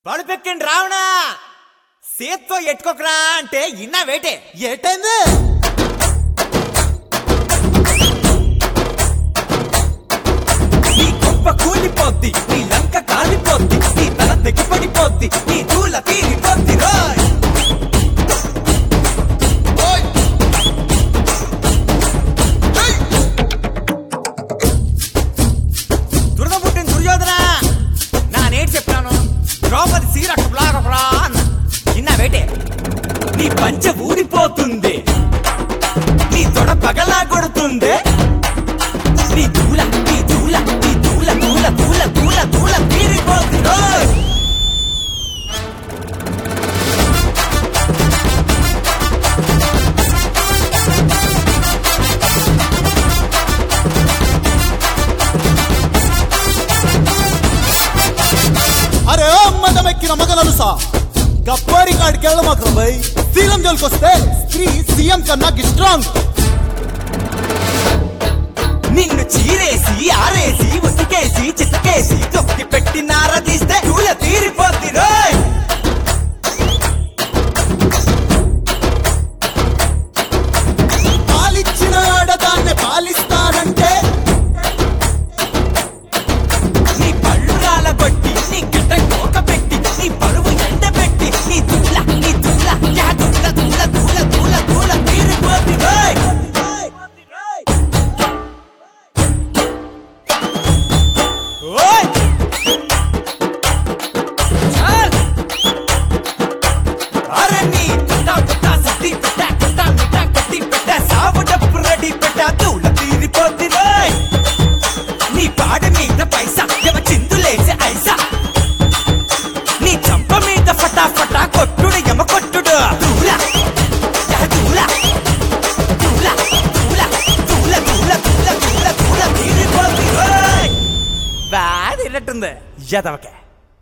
పడుపెక్కండి రావణా సేత్తో ఎట్టుకోకరా అంటే ఇన్నా వేటే ఏటైంది నీ గొప్ప కూలిపోద్ది నీ లంక కాలిపోద్ది నీ తల తెగిపడిపోద్ది నీ దూల తీరిపోద్ది రోయ్ దురద పుట్టిన దుర్యోధన నా నేటి చెప్పాను ద్రౌపది సీరక బ్లాగరా అన్న ఇన్నా వేటే నీ పంచ ఊడిపోతుంది నీ తొడ పగలా కొడుతుంది నీ దూల నీ దూల నీ దూల దూల దూల దూల దూల తీరిపోతుంది రోయ్ అరే మదమెక్కిన మగ నలుసా గప్పారి కాడికి వెళ్ళమాక బై సీఎం జోలికొస్తే స్త్రీ సీఎం కన్నా స్ట్రాంగ్ నిన్ను చీరేసి ఆరేసి ఉతికేసి చితకేసి తొక్కి పెట్టి నారదీస్తే దూల తీరిపోద్ది రోయ్ పాలిచ్చిన ఆడదాన్ని పాలిస్తానంటే నీ పళ్ళు రాలబట్టి నీ గిడ్డ కోక పెట్టి నీ పరువు ఎండ పెట్టి నీ దూల నీ దూల యా దూల దూల దూల దూల దూల తీరిపోద్ది రోయ్ ఓయ్ చాల్ అరే నీ పుట్టా పుట్టా సిద్ధి పెట్టా పుట్టా మిట్టా కట్టి పెట్టా సావు డప్పు రెడీ పెట్టా దూల తీరిపోద్ది రోయ్ నీ పాడ మీద పైసా ఎవ చిందులేసే ఐసా నీ చంప మీద ఫటాఫటా కొట్టుడు ఎమ కొట్టుడు దూల యా దూల దూల దూల దూల దూల దూల దూల దూల తీరిపోద్ది రోయ్ బాగా తిన్నట్టుంది యదవకే